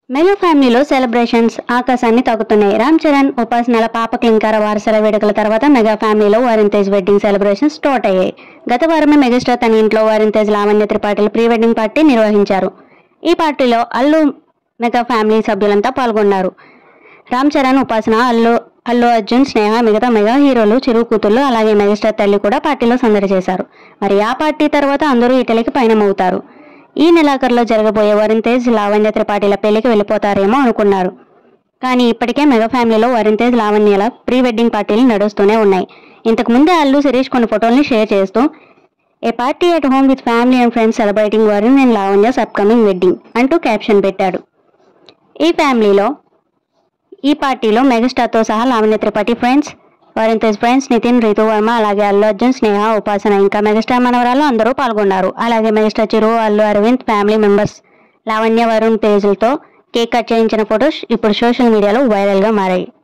mega ఫ్యామిలీలో celebrations ఆకాశాన్ని తాకుతున్నాయి రామ్ చరణ్ ఉపాసనల పాప క్లింకార వారసుల వేడుకల తర్వాత మెగా ఫ్యామిలీలో Varun Tej wedding celebrations start అయ్యాయి గత వారమే మెగాస్టార్ తన ఇంట్లో వరుణ్ తేజ్ లావణ్య త్రిపాఠిల ప్రీ వెడ్డింగ్ పార్టీ నిర్వహించారు ఈ పార్టీలో అల్లు మెగా ఫ్యామిలీ సభ్యులంతా పాల్గొన్నారు రామ్ చరణ్ ఉపాసన అల్లు అల్లు అర్జున్ స్నేహ మిగతా మెగా హీరోలు చిరు కూతుళ్ళు అలాగే మెగాస్టార్ తల్లి కూడా పార్టీలో సందడి చేశారు మరి ఆ పార్టీ తర్వాత అందరూ ఇటలీకి పయనమవుతారు ఈ నెలాఖరులో జరగబోయే వరుణ్ తేజ్ లావణ్య త్రిపాఠిల పెళ్లికి వెళ్ళిపోతారేమో అనుకున్నారు కానీ ఇప్పటికే మెగా ఫ్యామిలీలో వరుణ్ తేజ్ లావణ్యల ప్రీ వెడ్డింగ్ పార్టీలు నడుస్తూనే ఉన్నాయి ఇంతకు ముందే అల్లు శిరీష్ కొన్ని ఫోటోల్ని షేర్ చేస్తూ a party at home with family and friends celebrating Varun and Lavanya's upcoming wedding అంటూ క్యాప్షన్ పెట్టాడు ఈ ఫ్యామిలీలో ఈ పార్టీలో మెగాస్టార్తో సహా లావణ్య త్రిపాఠి ఫ్రెండ్స్ వరుణ్ తేజ్ ఫ్రెండ్స్ నితిన్ రితు వర్మ అలాగే అల్లు అర్జున్ స్నేహ ఉపాసన ఇంకా మెగాస్టార్ మనవరాలు అందరూ పాల్గొన్నారు అలాగే megastar Chiru Allu Aravind family members Lavanya Varun తేజ్లతో కేక్ కట్ చేయించిన ఫొటోస్ ఇప్పుడు సోషల్ మీడియాలో వైరల్గా మారాయి